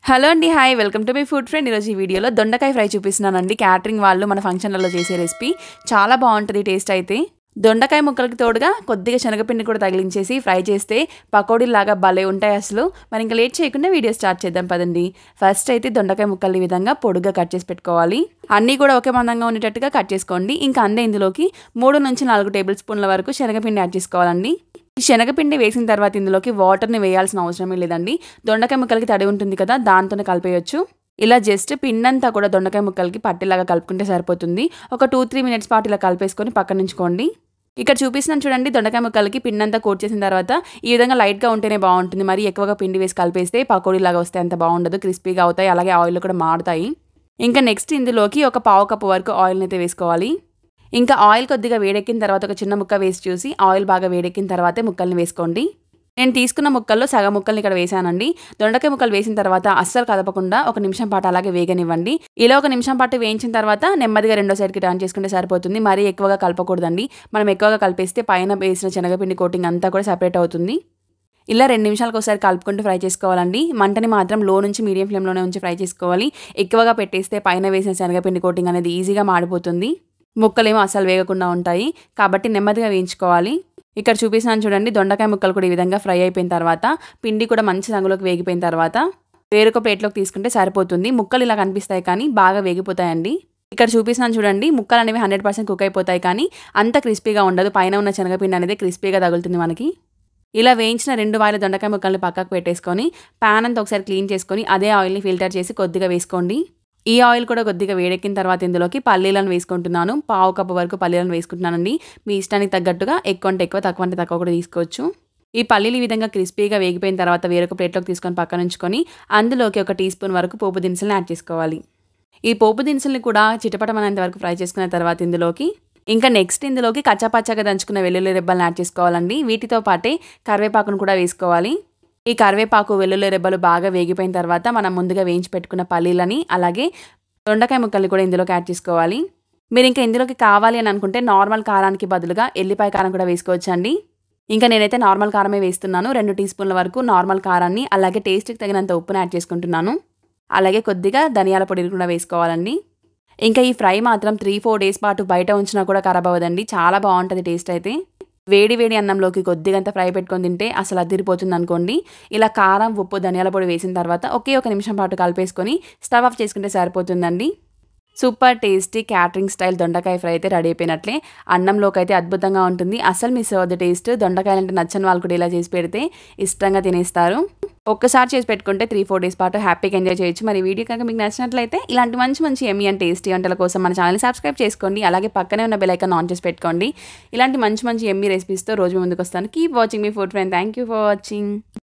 hello అండి hi welcome to my food friend ఈరోజు ఈ వీడియోలో దొండకాయ ఫ్రై చూపిస్తున్నానండి క్యాటరింగ్ వాళ్ళు మన ఫంక్షన్లలో చేసే రెసిపీ చాలా బాగుంటుంది టేస్ట్ అయితే దొండకాయ ముక్కలకి తోడుగా కొద్దిగా శనగపిండి కూడా తగిలించేసి ఫ్రై చేస్తే పకోడీలాగా భలే ఉంటాయి అసలు మరి ఇంకా లేట్ చేయకుండా వీడియో స్టార్ట్ చేద్దాం పదండి ఫస్ట్ అయితే దొండకాయ ముక్కలు ఈ విధంగా పొడుగ్గా కట్ చేసి పెట్టుకోవాలి అన్నీ కూడా ఒకే మందంగా ఉండేటట్టుగా కట్ చేసుకోండి ఇంకా అందే ఇందులోకి మూడు నుంచి నాలుగు టేబుల్ స్పూన్ల వరకు శనగపిండి యాడ్ చేసుకోవాలండి ఈ శనగపిండి వేసిన తర్వాత ఇందులోకి వాటర్ని వేయాల్సిన అవసరమే లేదండి దొండకాయ ముక్కలకి తడి ఉంటుంది కదా దాంతోనే కలిపేయచ్చు ఇలా జస్ట్ పిండంతా కూడా దొండకాయ ముక్కలకి పట్టేలాగా కలుపుకుంటే సరిపోతుంది ఒక టూ త్రీ మినిట్స్ పాటు ఇలా కలిపేసుకొని పక్కన ఉంచుకోండి ఇక్కడ చూపిస్తున్నాను చూడండి దొండకాయ ముక్కలకి పిండి అంతా కోట్ చేసిన తర్వాత ఈ విధంగా లైట్గా ఉంటేనే బాగుంటుంది మరి ఎక్కువగా పిండి వేసి కలిపేస్తే పకోడీలాగా వస్తే అంత బాగుండదు క్రిస్పీగా అవుతాయి అలాగే ఆయిల్ కూడా మారుతాయి ఇంకా నెక్స్ట్ ఇందులోకి ఒక పావు కప్పు వరకు ఆయిల్ని అయితే వేసుకోవాలి ఇంకా ఆయిల్ కొద్దిగా వేడెక్కిన తర్వాత ఒక చిన్న ముక్క వేసి చూసి ఆయిల్ బాగా వేడెక్కిన తర్వాతే ముక్కల్ని వేసుకోండి నేను తీసుకున్న ముక్కల్లో సగం ముక్కల్ని ఇక్కడ వేసానండి దొండకాయ ముక్కలు వేసిన తర్వాత అస్సలు కదపకుండా ఒక నిమిషం పాటు అలాగే వేగనివ్వండి ఇలా ఒక నిమిషం పాటు వేయించిన తర్వాత నెమ్మదిగా రెండో సైడ్కి టర్న్ చేసుకుంటే సరిపోతుంది మరీ ఎక్కువగా కలపకూడదండి మనం ఎక్కువగా కలిపేస్తే పైన వేసిన శనగపిండి కోటింగ్ అంతా కూడా సపరేట్ అవుతుంది ఇలా రెండు నిమిషాలకు ఒకసారి కలుపుకుంటూ ఫ్రై చేసుకోవాలండి మంటని మాత్రం లో నుంచి మీడియం ఫ్లేమ్లోనే ఉంచి ఫ్రై చేసుకోవాలి ఎక్కువగా పెట్టేస్తే పైన వేసిన శనగపిండి కోటింగ్ అనేది ఈజీగా మాడిపోతుంది ముక్కలేమో అసలు వేగకుండా ఉంటాయి కాబట్టి నెమ్మదిగా వేయించుకోవాలి ఇక్కడ చూపిస్తున్నాను చూడండి దొండకాయ ముక్కలు కూడా ఈ విధంగా ఫ్రై అయిపోయిన తర్వాత పిండి కూడా మంచి రంగులోకి వేగిపోయిన తర్వాత వేరొక ప్లేట్లోకి తీసుకుంటే సరిపోతుంది ముక్కలు ఇలా కనిపిస్తాయి కానీ బాగా వేగిపోతాయండి ఇక్కడ చూపిస్తున్నాను చూడండి ముక్కలు అనేవి హండ్రెడ్ పర్సెంట్ కుక్ అయిపోతాయి కానీ అంత క్రిస్పీగా ఉండదు పైన ఉన్న శనగపిండి అనేది క్రిస్పీగా తగులుతుంది మనకి ఇలా వేయించిన రెండు వాయిల దొండకాయ ముక్కల్ని పక్కకు పెట్టేసుకొని ప్యాన్ అంతా ఒకసారి క్లీన్ చేసుకొని అదే ఆయిల్ని ఫిల్టర్ చేసి కొద్దిగా వేసుకోండి ఈ ఆయిల్ కూడా కొద్దిగా వేడెక్కిన తర్వాత ఇందులోకి పల్లీలను వేసుకుంటున్నాను పావు కప్పు వరకు పల్లీలను వేసుకుంటున్నానండి మీ ఇష్టానికి తగ్గట్టుగా ఎక్కువ అంటే ఎక్కువ తక్కువ అంటే తక్కువ కూడా తీసుకోవచ్చు ఈ పల్లీలు ఈ విధంగా క్రిస్పీగా వేగిపోయిన తర్వాత వేరొక ప్లేట్లోకి తీసుకొని పక్కన ఉంచుకొని అందులోకి ఒక టీ స్పూన్ వరకు పోపు దినుసులను యాడ్ చేసుకోవాలి ఈ పోపు దినుసుల్ని కూడా చిటపటమనేంత వరకు ఫ్రై చేసుకున్న తర్వాత ఇందులోకి ఇంకా నెక్స్ట్ ఇందులోకి కచ్చాపచ్చాగా దంచుకున్న వెల్లుల్లి రెబ్బలను యాడ్ చేసుకోవాలండి వీటితో పాటే కరివేపాకును కూడా వేసుకోవాలి ఈ కరివేపాకు వెల్లుల్లి రెబ్బలు బాగా వేగిపోయిన తర్వాత మనం ముందుగా వేయించి పెట్టుకున్న పల్లీలని అలాగే దొండకాయ ముక్కల్ని కూడా ఇందులోకి యాడ్ చేసుకోవాలి మీరు ఇంకా ఇందులోకి కావాలి అని అనుకుంటే నార్మల్ కారానికి బదులుగా ఎల్లిపాయ కారం కూడా వేసుకోవచ్చండి ఇంకా నేనైతే నార్మల్ కారమే వేస్తున్నాను రెండు టీ స్పూన్ల వరకు నార్మల్ కారాన్ని అలాగే టేస్ట్కి తగినంత ఉప్పుని యాడ్ చేసుకుంటున్నాను అలాగే కొద్దిగా ధనియాల పొడిని కూడా వేసుకోవాలండి ఇంకా ఈ ఫ్రై మాత్రం త్రీ ఫోర్ డేస్ పాటు బయట ఉంచినా కూడా ఖరాబ్ అవ్వదండి చాలా బాగుంటుంది టేస్ట్ అయితే వేడి వేడి అన్నంలోకి కొద్దిగంత ఫ్రై పెట్టుకొని తింటే అసలు అదిరిపోతుంది అనుకోండి ఇలా కారం ఉప్పు ధనియాల పొడి వేసిన తర్వాత ఒకే ఒక నిమిషం పాటు కలిపేసుకొని స్టవ్ ఆఫ్ చేసుకుంటే సరిపోతుందండి సూపర్ టేస్టీ క్యాటరింగ్ స్టైల్ దొండకాయ ఫ్రై అయితే రెడీ అయిపోయినట్లే అన్నంలోకి అయితే అద్భుతంగా ఉంటుంది అసలు మిస్ అవ్వద్దు టేస్ట్ దొండకాయలు అంటే నచ్చని వాళ్ళు కూడా ఇలా చేసి పెడితే ఇష్టంగా తినేస్తారు ఒక్కసారి చేసి పెట్టుకుంటే త్రీ ఫోర్ డేస్ పాటు హ్యాపీగా ఎంజాయ్ చేయొచ్చు మరి వీడియో కనుక మీకు నచ్చినట్లయితే ఇలాంటి మంచి మంచి ఎమ్మి అండ్ టేస్టీ వంటల కోసం మన ఛానల్ని సబ్స్క్రైబ్ చేసుకోండి అలాగే పక్కనే ఉన్న బెల్ ఐకాన్ ఆన్ చేసి పెట్టుకోండి ఇలాంటి మంచి మంచి ఎమ్మి రెసిపీస్తో రోజు ముందుకు వస్తాను కీప్ వాచింగ్ మీ food friend thank you for watching